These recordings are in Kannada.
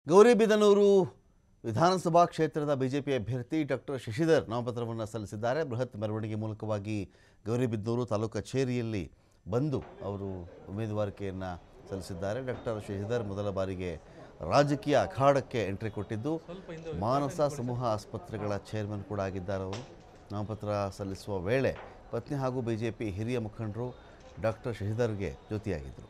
ಗೌರಿಬಿದನೂರು ವಿಧಾನಸಭಾ ಕ್ಷೇತ್ರದ ಬಿಜೆಪಿ ಅಭ್ಯರ್ಥಿ ಡಾಕ್ಟರ್ ಶಶಿಧರ್ ನಾಮಪತ್ರವನ್ನು ಸಲ್ಲಿಸಿದ್ದಾರೆ ಬೃಹತ್ ಮೆರವಣಿಗೆ ಮೂಲಕವಾಗಿ ಗೌರಿಬಿದನೂರು ತಾಲೂಕು ಕಚೇರಿಯಲ್ಲಿ ಬಂದು ಅವರು ಉಮೇದುವಾರಿಕೆಯನ್ನು ಸಲ್ಲಿಸಿದ್ದಾರೆ ಡಾಕ್ಟರ್ ಶಶಿಧರ್ ಮೊದಲ ಬಾರಿಗೆ ರಾಜಕೀಯ ಅಖಾಡಕ್ಕೆ ಎಂಟ್ರಿ ಕೊಟ್ಟಿದ್ದು ಮಾನಸ ಸಮೂಹ ಆಸ್ಪತ್ರೆಗಳ ಚೇರ್ಮನ್ ಕೂಡ ಆಗಿದ್ದಾರೆ ಅವರು ನಾಮಪತ್ರ ಸಲ್ಲಿಸುವ ವೇಳೆ ಪತ್ನಿ ಹಾಗೂ ಬಿಜೆಪಿ ಹಿರಿಯ ಮುಖಂಡರು ಡಾಕ್ಟರ್ ಶಶಿಧರ್ಗೆ ಜೊತೆಯಾಗಿದ್ದರು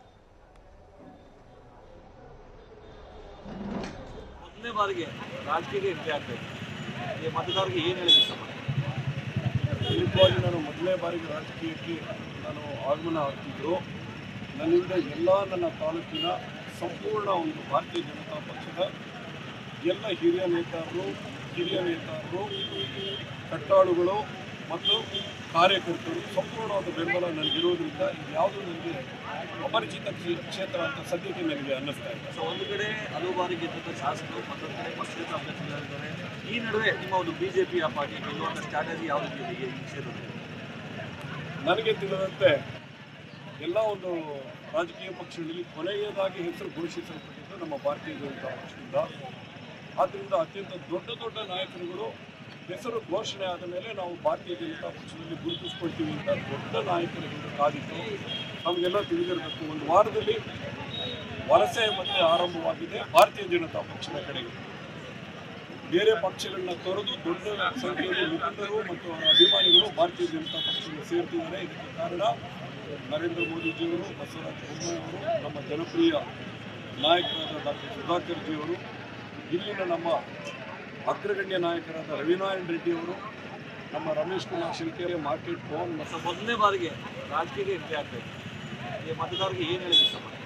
ಮೊದಲನೇ ಬಾರಿಗೆ ರಾಜಕೀಯಕ್ಕೆ ಎಂಟ್ರಿ ಆಗ್ಬೇಕು ಈ ಮತದಾರರಿಗೆ ಏನು ಹೇಳಕ್ಕೆ ಇಷ್ಟಪಡ್ತೀನಿ ನಿಜವಾಗಿ ನಾನು ಮೊದಲನೇ ಬಾರಿಗೆ ರಾಜಕೀಯಕ್ಕೆ ನಾನು ಆಗಮನ ಆಗ್ತಿದ್ರು ನನ್ನಿಂದ ಎಲ್ಲ ನನ್ನ ತಾಲೂಕಿನ ಸಂಪೂರ್ಣ ಒಂದು ಭಾರತೀಯ ಜನತಾ ಪಕ್ಷದ ಎಲ್ಲ ಹಿರಿಯ ನೇತಾರರು ಹಿರಿಯ ನೇತಾರರು ಕಟ್ಟಾಳುಗಳು ಮತ್ತು ಕಾರ್ಯಕರ್ತರು ಸಂಪೂರ್ಣವಾದ ಬೆಂಬಲ ನನಗಿರೋದ್ರಿಂದ ಯಾವುದು ನನಗೆ ಅಪರಿಚಿತ ಕ್ಷೇ- ಕ್ಷೇತ್ರ ಅಂತ ಸದ್ಯಕ್ಕೆ ನನಗೆ ಅನ್ನಿಸ್ತಾ ಇದೆ ಸೊ ಒಂದು ಕಡೆ ಹಲವು ಬಾರಿ ಗೆದ್ದಂಥ ಶಾಸಕರು ಮತ್ತೊಂದು ಕಡೆ ಪಕ್ಷೇತರ ಅಭ್ಯರ್ಥಿಗಳಿದ್ದಾರೆ ಈ ನಡುವೆ ನಿಮ್ಮ ಒಂದು ಬಿಜೆಪಿ ಪಾರ್ಟಿ ಗೆಲ್ಲುವಂಥ ಸ್ಟ್ರಾಟಜಿ ಯಾವ ರೀತಿ ಇದೆ ಈ ಕ್ಷೇತ್ರದಲ್ಲಿ ನನಗೆ ತಿಳಿದಂತೆ ಎಲ್ಲ ಒಂದು ರಾಜಕೀಯ ಪಕ್ಷಗಳಲ್ಲಿ ಕೊನೆಯದಾಗಿ ಹೆಸರು ಘೋಷಿಸಲ್ಪಟ್ಟಿದ್ದು ನಮ್ಮ ಭಾರತೀಯ ಜನತಾ ಪಕ್ಷದಿಂದ ಆದ್ದರಿಂದ ಅತ್ಯಂತ ದೊಡ್ಡ ದೊಡ್ಡ ನಾಯಕರುಗಳು ಹೆಸರು ಘೋಷಣೆ ಆದ ಮೇಲೆ ನಾವು ಭಾರತೀಯ ಜನತಾ ಪಕ್ಷದಲ್ಲಿ ಗುರುತಿಸ್ಕೊಳ್ತೀವಿ ಅಂತ ದೊಡ್ಡ ನಾಯಕರುಗಳು ಕಾದಿತ್ತು ನಮಗೆಲ್ಲ ತಿಳಿದಿರಬೇಕು ಒಂದು ವಾರದಲ್ಲಿ ವಲಸೆ ಮತ್ತೆ ಆರಂಭವಾಗಿದೆ ಭಾರತೀಯ ಜನತಾ ಪಕ್ಷದ ಕಡೆಗೆ ಬೇರೆ ಪಕ್ಷಗಳನ್ನ ತೊರೆದು ದೊಡ್ಡ ಸಂಖ್ಯೆಯಲ್ಲಿ ಮುಖಂಡರು ಮತ್ತು ಅವರ ಅಭಿಮಾನಿಗಳು ಭಾರತೀಯ ಜನತಾ ಪಕ್ಷವನ್ನು ಸೇರ್ತಿದ್ದಾರೆ ಇದಕ್ಕೆ ಕಾರಣ ನರೇಂದ್ರ ಮೋದಿಜಿಯವರು ಬಸವರಾಜ ಬೊಮ್ಮಾಯಿಯವರು ನಮ್ಮ ಜನಪ್ರಿಯ ನಾಯಕರಾದ ಡಾಕ್ಟರ್ ಸುಧಾಕರ್ ಜಿಯವರು ಇಲ್ಲಿನ ನಮ್ಮ ಅಗ್ರಗಣ್ಯ ನಾಯಕರಾದ ರವಿನಾರಾಯಣ ರೆಡ್ಡಿ ಅವರು ನಮ್ಮ ರಮೇಶ್ ಕುಮಾರ್ ಶಿಲ್ಕೆರೆ ಮಾರ್ಕೆಟ್ ಭವನ್ ಮತ್ತು ಸೊ ಮೊದಲನೇ ಬಾರಿಗೆ ರಾಜಕೀಯಕ್ಕೆ ಎಂಟ್ರಿ ಆಗ್ಬೇಕು ಈ ಮತದಾರರಿಗೆ ಏನು ಹೇಳಕ್ಕೆ ಇಷ್ಟಪಡ್ತೀನಿ